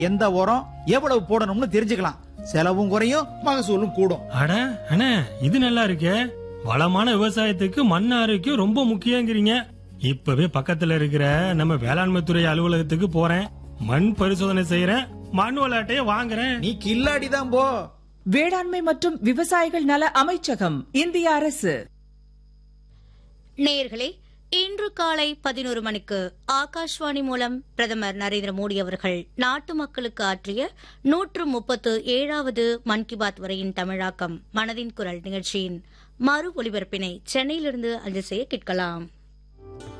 எந்த உரம் எவ்வளவு போடணும்னு தெரிஞ்சுக்கலாம் செலவும் குறையும் மகசூலும் கூடும் அட அண்ணே இது நல்லா இருக்கே வளமான விவசாயத்துக்கு மண் ஆரோக்கியம் ரொம்ப முக்கியங்கிறீங்க இப்பவே பக்கத்துல இருக்கிற நம்ம வேளாண்மை துறை அலுவலகத்துக்கு போறேன் மண் பரிசோதனை செய்யறேன் மண் விளையாட்டைய வாங்குறேன் நீ கில்லாடிதான் போ வேளாண்மை மற்றும் விவசாயிகள் நல அமைச்சகம் இந்திய அரசு நேயர்களே இன்று காலை பதினோரு மணிக்கு ஆகாஷ்வாணி மூலம் பிரதமர் நரேந்திர மோடி அவர்கள் நாட்டு மக்களுக்கு ஆற்றிய நூற்று முப்பத்து ஏழாவது மன் கி பாத் உரையின் தமிழாக்கம் மனதின் குரல் நிகழ்ச்சியின் மறு ஒலிபரப்பினை சென்னையிலிருந்து அஞ்சல் செய்ய கேட்கலாம்